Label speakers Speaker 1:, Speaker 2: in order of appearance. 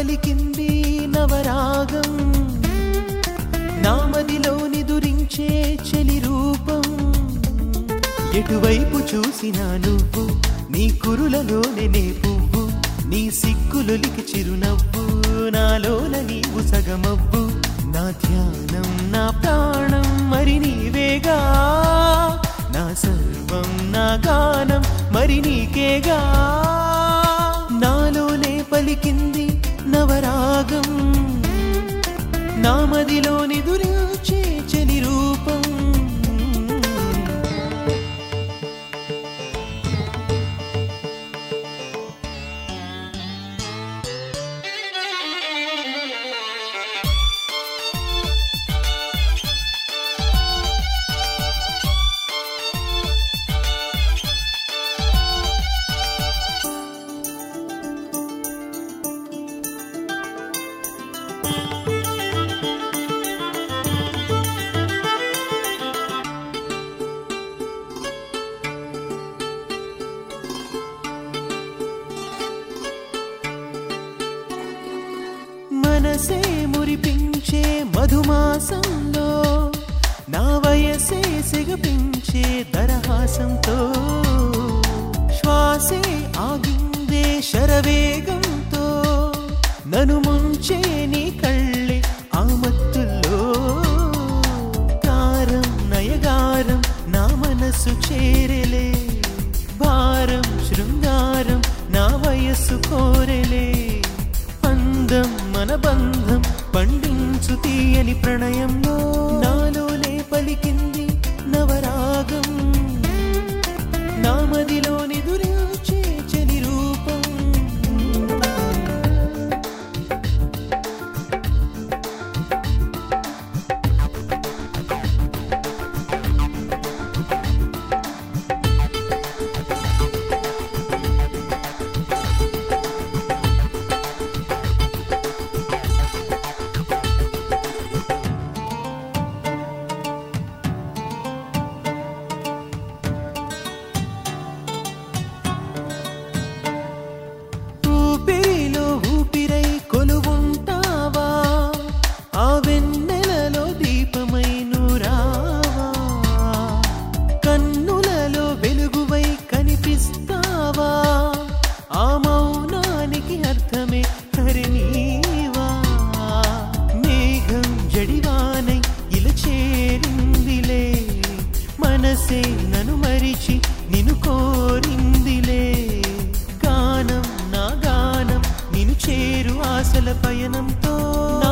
Speaker 1: పలికింది నవరాగం నామదిలోని దురించే చెలి రూపం ఎటువైపు చూసినా నువ్వు నీ కురులలోనే నే పువ్వు నీ సిగ్గులొలికి చిరునవ్వు నాలోన నీవు సగమవ్వు నా ధ్యానం నా ప్రాణం మరి నీవేగా నా సర్వం నా గానం మరి నీకేగా నాలోనే పలికింది నవరాగం నామదిలోని దురించే చెలి రూపం మనసే మురిపించే మధుమాసంలో నా వయసే సిగపించే దరహాసంతో శ్వాసే ఆగిందే శరవేగంతో నను ముంచే నీ కళ్ళే ఆ మత్తుల్లో కారం నయగారం నా మనసు చేరలే భారం శృంగారం నా వయస్సు కోరెలే అందం మన బంధం పండించు తీయని ప్రణయంలో నాలోనే పలికింది నవరాగం నామదిలోని దురించే చలి రూపం ఊపిరిలో ఊపిరై కొలువుంటావా ఆ వెన్నెలలో దీపమై నూరావా కన్నులలో వెలుగువై కనిపిస్తావా ఆ మౌనానికి అర్థమే హరినీవా మేఘం జడివానై ఇలా చేరిందిలే మనసే నన్ను మరిచి నిన్ను కోరిందిలే గానం నా గానం నిన్ను చేరు ఆశల పయనంతో